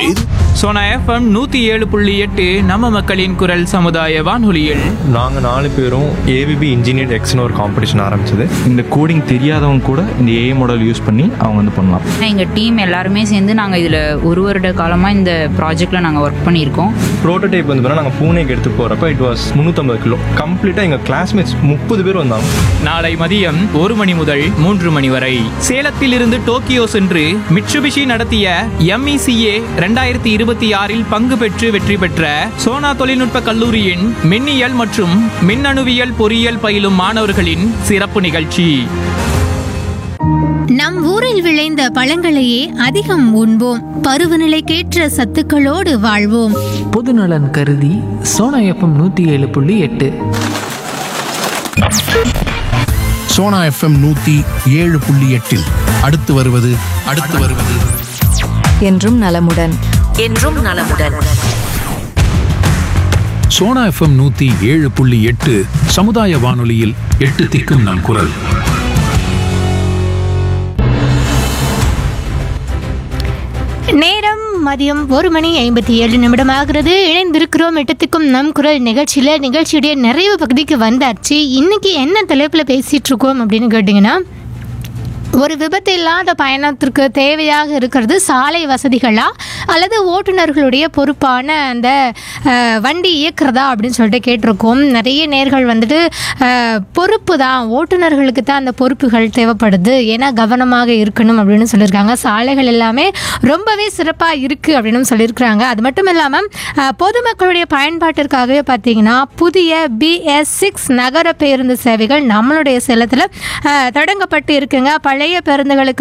Sona FM நூத்தி ஏழு புள்ளி எட்டு நம்ம மக்களின் குரல் சமுதாய வானொலியில் நாங்கள் நாலு பேரும் ஏவிபி இன்ஜினியர் எக்ஸ்னு ஒரு காம்படிஷன் ஆரம்பிச்சது இந்த கோடிங் தெரியாதவங்க கூட இந்த ஏஐ மாடல் யூஸ் பண்ணி அவங்க வந்து பண்ணலாம் எங்கள் டீம் எல்லாருமே சேர்ந்து நாங்கள் இதில் ஒரு வருட காலமாக இந்த ப்ராஜெக்டில் நாங்கள் ஒர்க் பண்ணியிருக்கோம் ப்ரோட்டோடைப் வந்து பார்த்தா நாங்கள் பூனேக்கு எடுத்து போகிறப்ப இட் வாஸ் முந்நூற்றம்பது கிலோ கம்ப்ளீட்டாக எங்கள் கிளாஸ்மேட்ஸ் முப்பது பேர் வந்தாங்க நாளை மதியம் ஒரு மணி முதல் மூன்று மணி வரை சேலத்தில் இருந்து டோக்கியோ சென்று மிட்சுபிஷி நடத்திய எம்இசிஏ ரெண்டாயிரத்தி இருபத்தி ஆறில் பங்கு பெற்று வெற்றி பெற்ற சோனா தொழில்நுட்ப கல்லூரியின் மின்னியல் மற்றும் மின்னணுவியல் பொறியியல் பயிலும் மாணவர்களின் சிறப்பு நிகழ்ச்சி நம் ஊரில் விளைந்த பழங்களையே அதிகம் உண்போம் பருவநிலைக்கேற்ற சத்துக்களோடு வாழ்வோம் பொதுநலன் கருதி சோனா எஃப்எம் நூற்றி ஏழு புள்ளி எட்டு சோனா எஃப்எம் நூத்தி ஏழு புள்ளி எட்டில் அடுத்து வருவது அடுத்து வருவது என்றும் நலமுடன் என்றும் நலமுடன் சோனா எஃப்எம் நூத்தி ஏழு புள்ளி எட்டு சமுதாய வானொலியில் எட்டு திக்கும் நம் குரல் நேரம் மதியம் ஒரு மணி ஐம்பத்தி ஏழு நிமிடம் ஆகிறது இணைந்திருக்கிறோம் எட்டத்துக்கும் நம் குரல் நிகழ்ச்சியில் நிகழ்ச்சியுடைய நிறைவு பகுதிக்கு வந்தாச்சு இன்னைக்கு என்ன தலைப்பில் பேசிட்டு இருக்கோம் அப்படின்னு கேட்டிங்கன்னா ஒரு விபத்து இல்லாத பயணத்திற்கு தேவையாக இருக்கிறது சாலை வசதிகளா அல்லது ஓட்டுநர்களுடைய பொறுப்பான அந்த அஹ், வண்டி இயக்குறதா அப்படின்னு சொல்லிட்டு கேட்டிருக்கோம் நிறைய நேர்கள் வந்துட்டு அஹ், பொறுப்பு தான் ஓட்டுநர்களுக்கு தான் அந்த பொறுப்புகள் தேவைப்படுது ஏன்னா கவனமாக இருக்கணும் அப்படின்னு சொல்லியிருக்காங்க சாலைகள் எல்லாமே ரொம்பவே சிறப்பாக இருக்குது அப்படின்னு சொல்லியிருக்கிறாங்க அது மட்டும் இல்லாமல் பொதுமக்களுடைய பயன்பாட்டிற்காகவே பார்த்தீங்கன்னா புதிய பிஎஸ் சிக்ஸ் நகர பேருந்து சேவைகள் நம்மளுடைய சேலத்தில் தொடங்கப்பட்டு இருக்குங்க பழைய பேருந்துகளுக்கு